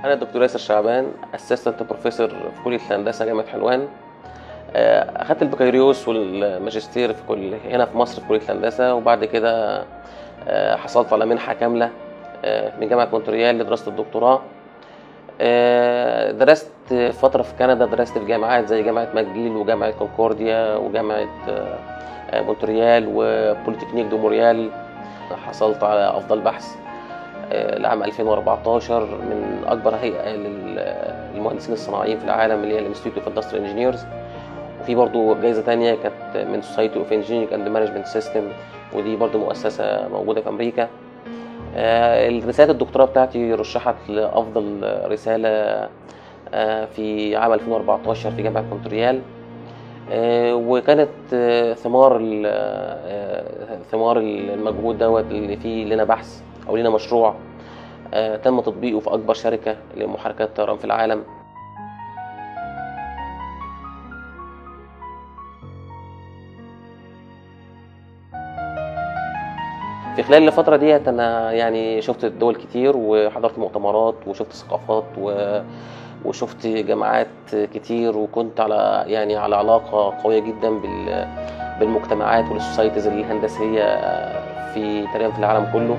أنا الدكتور ياسر شعبان اسيستنت بروفيسور في كلية الهندسة جامعة حلوان آه، أخدت البكالوريوس والماجستير في كل هنا في مصر في كلية الهندسة وبعد كده آه، حصلت على منحة كاملة آه، من جامعة مونتريال لدراسة الدكتوراه آه، درست فترة في كندا درست في جامعات زي جامعة ماجيل وجامعة كونكورديا وجامعة آه، آه، مونتريال وبوليتكنيك دو موريال حصلت على أفضل بحث آه، لعام 2014 من أكبر هيئة للمهندسين الصناعيين في العالم اللي هي الانستيتيوت اوف اندستريال انجينيرز وفي برضو جايزة تانية كانت من سوسايتي اوف انجينيرنج اند مانجمنت سيستم ودي برضو مؤسسة موجودة في أمريكا آه، رسالة الدكتوراه بتاعتي رشحت لأفضل رسالة آه، في عام 2014 في جامعة مونتريال آه، وكانت آه، ثمار ال- آه، ثمار المجهود دوت اللي فيه لنا بحث أو لنا مشروع آه، تم تطبيقه في أكبر شركة لمحركات الطيران في العالم في خلال الفترة ديت أنا يعني شفت دول كتير وحضرت مؤتمرات وشفت ثقافات و... وشفت جامعات كتير وكنت على يعني على علاقة قوية جدا بال... بالمجتمعات والسوسايتيز الهندسية في تقريبا في العالم كله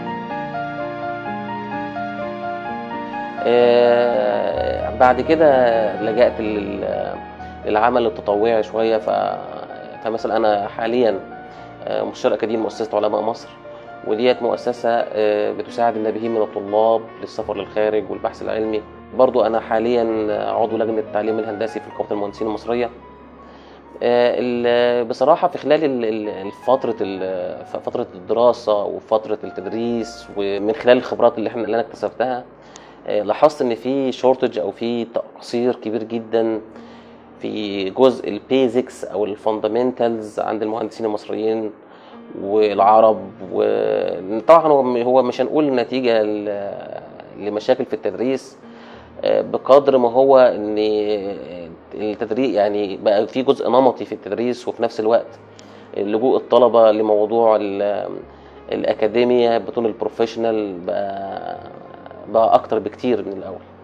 آه، بعد كده لجأت لل- للعمل التطوعي شوية ف... فمثلا أنا حاليا آه، مستشار أكاديمي مؤسسة علماء مصر وديت مؤسسة آه، بتساعد النابهين من الطلاب للسفر للخارج والبحث العلمي برضو أنا حاليا عضو لجنة التعليم الهندسي في نقابة المهندسين المصرية آه، ال- بصراحة في خلال ال- ال- الفترة ال- ف- فترة الدراسة وفترة التدريس ومن خلال الخبرات اللي احنا اللي أنا اكتسبتها آه، لاحظت إن في شورتج أو في تقصير كبير جدا في جزء البيزكس أو الفاندامنتالز عند المهندسين المصريين والعرب وطبعا هو هو مش هنقول نتيجة ل- لمشاكل في التدريس آه، بقدر ما هو ان التدريس يعني بقى في جزء نمطي في التدريس وفي نفس الوقت لجوء الطلبة لموضوع ال- الأكاديمية بطون البروفيشنال بقى بقى أكتر بكتير من الأول